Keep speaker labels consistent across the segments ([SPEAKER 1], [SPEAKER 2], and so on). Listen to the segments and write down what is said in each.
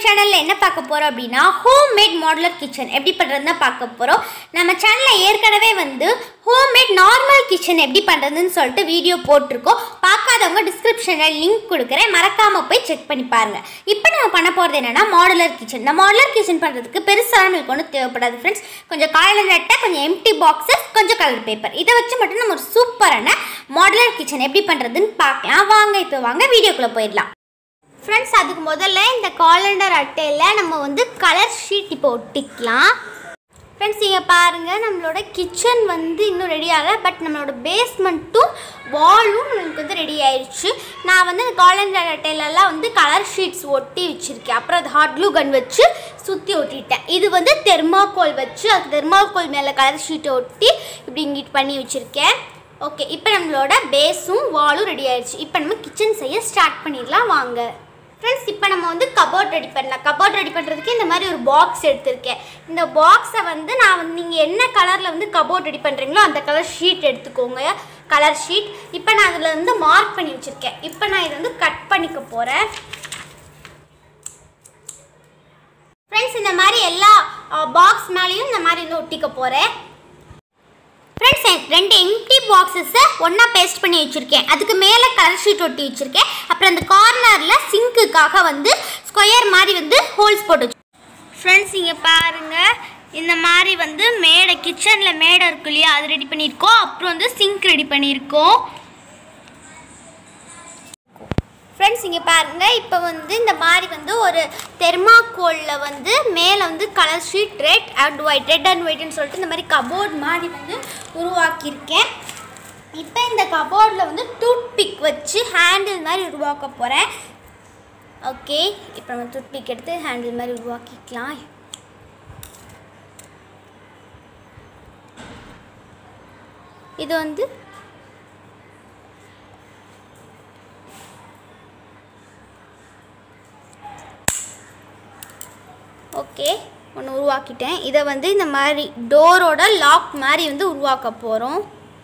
[SPEAKER 1] சேனலில் என்ன பார்க்க போகிறோம் அப்படின்னா ஹோம் மேட் மாடுலர் கிச்சன் எப்படி பண்ணுறதுன்னு தான் பார்க்க போகிறோம் நம்ம சேனலில் ஏற்கனவே வந்து ஹோம் மேட் நார்மல் கிச்சன் எப்படி பண்ணுறதுன்னு சொல்லிட்டு வீடியோ போட்டிருக்கோம் பார்க்காதவங்க டிஸ்கிரிப்ஷனில் லிங்க் கொடுக்குறேன் மறக்காமல் போய் செக் பண்ணி பாருங்கள் இப்போ நம்ம பண்ண போகிறது என்னென்னா மாடுலர் கிச்சன் இந்த மாடுலர் கிச்சன் பண்ணுறதுக்கு பெருசாக நம்மளுக்கு ஒன்றும் தேவைப்படாது ஃப்ரெண்ட்ஸ் கொஞ்சம் காயில் அட்டை கொஞ்சம் எம்டி பாக்ஸஸ் கொஞ்சம் கலர் பேப்பர் இதை வச்சு மட்டும் நம்ம ஒரு சூப்பரான மாடுலர் கிச்சன் எப்படி பண்ணுறதுன்னு பார்க்கலாம் வாங்க இப்போ வாங்க வீடியோக்குள்ளே போயிடலாம் ஃப்ரெண்ட்ஸ் அதுக்கு முதல்ல இந்த காலண்டர் அட்டையில் நம்ம வந்து கலர் ஷீட் இப்போ ஒட்டிக்கலாம் ஃப்ரெண்ட்ஸ் இங்கே பாருங்கள் நம்மளோட கிச்சன் வந்து இன்னும் ரெடி ஆகலை பட் நம்மளோட பேஸ்மெண்ட்டும் வாலும் நமக்கு வந்து ரெடி ஆயிடுச்சு நான் வந்து இந்த காலண்டர் அட்டையிலலாம் வந்து கலர் ஷீட்ஸ் ஒட்டி வச்சுருக்கேன் அப்புறம் அது ஹாட் க்ளூ கன் வச்சு சுற்றி ஒட்டிட்டேன் இது வந்து தெர்மாக்கோல் வச்சு அது தெர்மாக்கோல் மேலே கலர் ஷீட்டை ஒட்டி இப்படி இங்கிட்டு பண்ணி வச்சுருக்கேன் ஓகே இப்போ நம்மளோட பேஸும் வாலும் ரெடி ஆயிடுச்சு இப்போ நம்ம கிச்சன் செய்ய ஸ்டார்ட் பண்ணிடலாம் வாங்க ஃப்ரெண்ட்ஸ் இப்போ நம்ம வந்து கபோர்ட் ரெடி பண்ணலாம் கபோர்ட் ரெடி பண்ணுறதுக்கு இந்த மாதிரி ஒரு பாக்ஸ் எடுத்திருக்கேன் இந்த பாக்ஸை வந்து நான் வந்து நீங்கள் என்ன கலரில் வந்து கபோர்ட் ரெடி பண்ணுறீங்களோ அந்த கலர் ஷீட் எடுத்துக்கோங்க கலர் ஷீட் இப்போ நான் அதில் வந்து மார்க் பண்ணி வச்சுருக்கேன் இப்போ நான் இதை வந்து கட் பண்ணிக்க போகிறேன் ஃப்ரெண்ட்ஸ் இந்த மாதிரி எல்லா பாக்ஸ் மேலேயும் இந்த மாதிரி வந்து ஒட்டிக்க போகிறேன் ஃப்ரெண்ட்ஸ் ரெண்டு எம்டி பாக்ஸஸை ஒன்றா பேஸ்ட் பண்ணி வச்சுருக்கேன் அதுக்கு மேலே கலர் ஷீட் ஒட்டி வச்சுருக்கேன் அப்புறம் அந்த கார்னரில் சிங்க்குக்காக வந்து ஸ்கொயர் மாதிரி வந்து ஹோல்ஸ் போட்டு வச்சு ஃப்ரெண்ட்ஸ் இங்கே பாருங்கள் இந்த மாதிரி வந்து மேடை கிச்சனில் மேடை இருக்கு இல்லையா அது ரெடி பண்ணியிருக்கோம் அப்புறம் வந்து சிங்க் ரெடி பண்ணியிருக்கோம் ஃப்ரெண்ட்ஸ் இங்கே பாருங்கள் இப்போ வந்து இந்த மாதிரி வந்து ஒரு தெர்மாக்கோலில் வந்து மேலே வந்து colour sheet red and white red and ஒயிட்னு சொல்லிட்டு இந்த மாதிரி கபோர்ட் மாதிரி வந்து உருவாக்கியிருக்கேன் இப்போ இந்த கபோர்டில் வந்து டூத் பிக் வச்சு ஹேண்டில் மாதிரி உருவாக்க போகிறேன் ஓகே இப்போ நம்ம டூத் பிக் எடுத்து ஹேண்டில் மாதிரி உருவாக்கிக்கலாம் இது வந்து ஓகே ஒன்று உருவாக்கிட்டேன் இதை வந்து இந்த மாதிரி டோரோட லாக் மாதிரி வந்து உருவாக்க போகிறோம்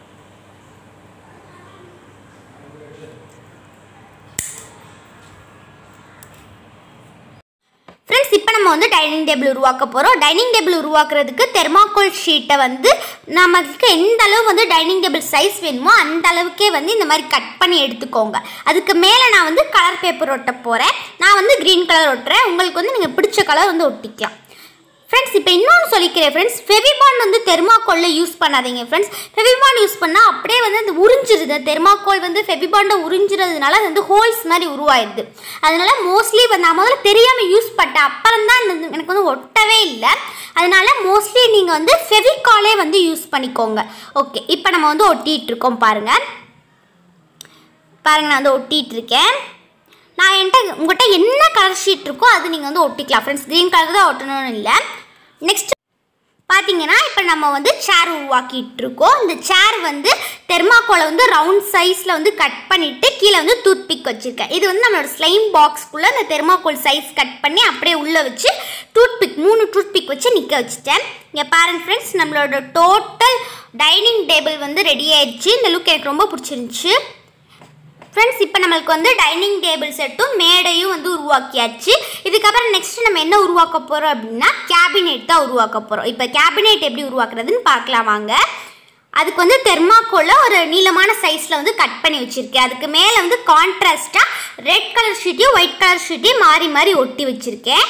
[SPEAKER 1] ஃப்ரெண்ட்ஸ் இப்போ நம்ம வந்து டைனிங் டேபிள் உருவாக்க போகிறோம் டைனிங் டேபிள் உருவாக்குறதுக்கு தெர்மாக்கோல் ஷீட்டை வந்து நமக்கு எந்த அளவு வந்து டைனிங் டேபிள் சைஸ் வேணுமோ அந்த அளவுக்கே வந்து இந்த மாதிரி கட் பண்ணி எடுத்துக்கோங்க அதுக்கு மேலே நான் வந்து கலர் பேப்பர் ஒட்ட போகிறேன் நான் வந்து க்ரீன் கலர் ஒட்டுறேன் உங்களுக்கு வந்து நீங்கள் பிடிச்ச கலர் வந்து ஒட்டிக்கலாம் ஃப்ரெண்ட்ஸ் இப்போ இன்னொன்று சொல்லிக்கிறேன் ஃப்ரெண்ட்ஸ் ஃபெவிபான் வந்து தெர்மாக்கோல்ல யூஸ் பண்ணாதீங்க ஃப்ரெண்ட்ஸ் ஃபெவிபான் யூஸ் பண்ணால் அப்படியே வந்து அந்த உறிஞ்சிருது தெர்மாக்கோல் வந்து ஃபெவிபாண்டை உறிஞ்சிறதுனால அது வந்து ஹோல்ஸ் மாதிரி உருவாயிடுது அதனால மோஸ்ட்லி வந்து நான் முதல்ல தெரியாமல் யூஸ் பண்ணேன் அப்புறம் தான் இந்த- எனக்கு வந்து ஒட்டவே இல்லை அதனால மோஸ்ட்லி நீங்கள் வந்து ஃபெவிகாலே வந்து யூஸ் பண்ணிக்கோங்க ஓகே இப்போ நம்ம வந்து ஒட்டிகிட்டு இருக்கோம் பாருங்கள் பாருங்க நான் வந்து ஒட்டிகிட்டு இருக்கேன் நான் என்கிட்ட உங்கள்கிட்ட என்ன கலர் ஷீட் இருக்கோ அது நீங்கள் வந்து ஒட்டிக்கலாம் ஃப்ரெண்ட்ஸ் க்ரீன் கலர் தான் ஒட்டணும்னு இல்லை நெக்ஸ்ட் பார்த்தீங்கன்னா இப்போ நம்ம வந்து சேர் உருவாக்கிட்டு இருக்கோம் இந்த சேர் வந்து தெர்மாக்கோலை வந்து ரவுண்ட் சைஸில் வந்து கட் பண்ணிவிட்டு கீழே வந்து டூத் பிக் வச்சுருக்கேன் இது வந்து நம்மளோட ஸ்லைம் பாக்ஸ்க்குள்ளே இந்த தெர்மாக்கோல் சைஸ் கட் பண்ணி அப்படியே உள்ளே வச்சு டூத் பிக் மூணு டூத் பிக் வச்சு நிற்க வச்சுட்டேன் இங்கே பாருங்க ஃப்ரெண்ட்ஸ் நம்மளோட டோட்டல் டைனிங் டேபிள் வந்து ரெடி ஆயிடுச்சு இந்த லுக் எனக்கு ரொம்ப பிடிச்சிருந்துச்சு ஃப்ரெண்ட்ஸ் இப்போ நம்மளுக்கு வந்து டைனிங் டேபிள் செட்டும் மேடையும் வந்து உருவாக்கியாச்சு இதுக்கப்புறம் நெக்ஸ்ட் நம்ம என்ன உருவாக்க போகிறோம் அப்படின்னா கேபினெட் தான் உருவாக்க போகிறோம் இப்போ கேபினெட் எப்படி உருவாக்குறதுன்னு பார்க்கலாம் வாங்க அதுக்கு வந்து தெர்மாக்கோல ஒரு நீளமான சைஸில் வந்து கட் பண்ணி வச்சுருக்கேன் அதுக்கு மேலே வந்து கான்ட்ராஸ்ட்டாக ரெட் கலர் ஷீட்டையும் ஒயிட் கலர் ஷீட்டையும் மாறி மாறி ஒட்டி வச்சுருக்கேன்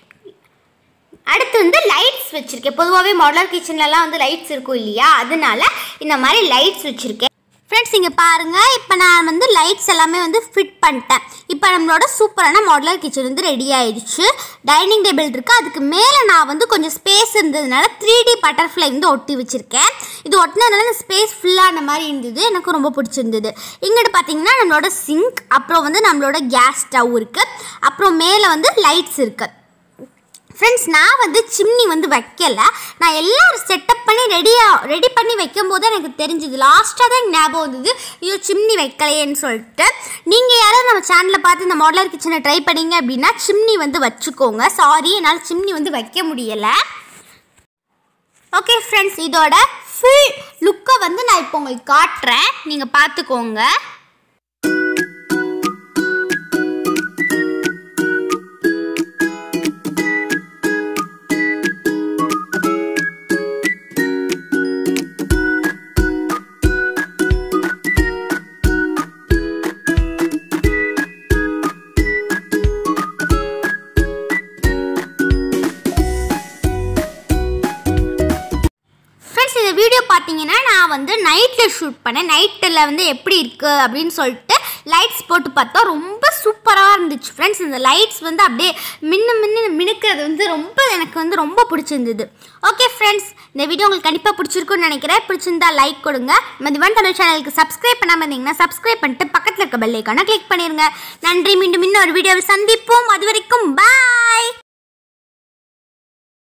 [SPEAKER 1] அடுத்து வந்து லைட்ஸ் வச்சுருக்கேன் பொதுவாகவே மாடலர் கிச்சன்லலாம் வந்து லைட்ஸ் இருக்கும் இல்லையா அதனால இந்த மாதிரி லைட்ஸ் வச்சுருக்கேன் ஃப்ரெண்ட்ஸ் இங்கே பாருங்கள் இப்போ நான் வந்து லைட்ஸ் எல்லாமே வந்து ஃபிட் பண்ணிட்டேன் இப்போ நம்மளோட சூப்பரான மாடலர் கிச்சன் வந்து ரெடி ஆயிடுச்சு டைனிங் டேபிள் இருக்குது அதுக்கு மேலே நான் வந்து கொஞ்சம் ஸ்பேஸ் இருந்ததுனால த்ரீ டி பட்டர்ஃப்ளை வந்து ஒட்டி வச்சுருக்கேன் இது ஒட்டினதுனால இந்த ஸ்பேஸ் ஃபுல்லான மாதிரி இருந்தது எனக்கு ரொம்ப பிடிச்சிருந்தது இங்கிட்டு பார்த்தீங்கன்னா நம்மளோட சிங்க் அப்புறம் வந்து நம்மளோட கேஸ் ஸ்டவ் இருக்குது அப்புறம் மேலே வந்து லைட்ஸ் இருக்குது ஃப்ரெண்ட்ஸ் நான் வந்து சிம்னி வந்து வைக்கல நான் எல்லாம் செட்டப் பண்ணி ரெடியாக ரெடி பண்ணி வைக்கும் போது எனக்கு தெரிஞ்சுது லாஸ்ட்டாக தான் எனக்கு ஞாபகம் வந்தது ஐயோ சிம்னி வைக்கலையேன்னு சொல்லிட்டு நீங்கள் யாராவது நம்ம சேனலில் பார்த்து இந்த மாடலர் கிச்சனை ட்ரை பண்ணீங்க அப்படின்னா சிம்னி வந்து வச்சுக்கோங்க சாரி என்னால் சிம்னி வந்து வைக்க முடியலை ஓகே ஃப்ரெண்ட்ஸ் இதோட ஃபுல் லுக்கை வந்து நான் இப்போ உங்களுக்கு காட்டுறேன் நீங்கள் பார்த்துக்கோங்க பார்த்தீங்கன்னா நான் வந்து நைட்டில் ஷூட் பண்ணேன் நைட்டில் வந்து எப்படி இருக்குது அப்படின்னு சொல்லிட்டு லைட்ஸ் போட்டு பார்த்தா ரொம்ப சூப்பராக இருந்துச்சு ஃப்ரெண்ட்ஸ் இந்த லைட்ஸ் வந்து அப்படியே மின்னு மின்னு மினுக்கிறது வந்து ரொம்ப எனக்கு வந்து ரொம்ப பிடிச்சிருந்தது ஓகே ஃப்ரெண்ட்ஸ் இந்த வீடியோ உங்களுக்கு கண்டிப்பாக பிடிச்சிருக்குன்னு நினைக்கிறேன் பிடிச்சிருந்தா லைக் கொடுங்க நம்ம திவான் தமிழ் சேனலுக்கு சப்ஸ்கிரைப் பண்ணாமல் இருந்தீங்கன்னா சப்ஸ்கிரைப் பண்ணிட்டு பக்கத்தில் இருக்க பெல் ஐக்கானை கிளிக் பண்ணிடுங்க நன்றி மீண்டும் இன்னொரு வீடியோவில் சந்திப்போம் அது வரைக்கும் பாய்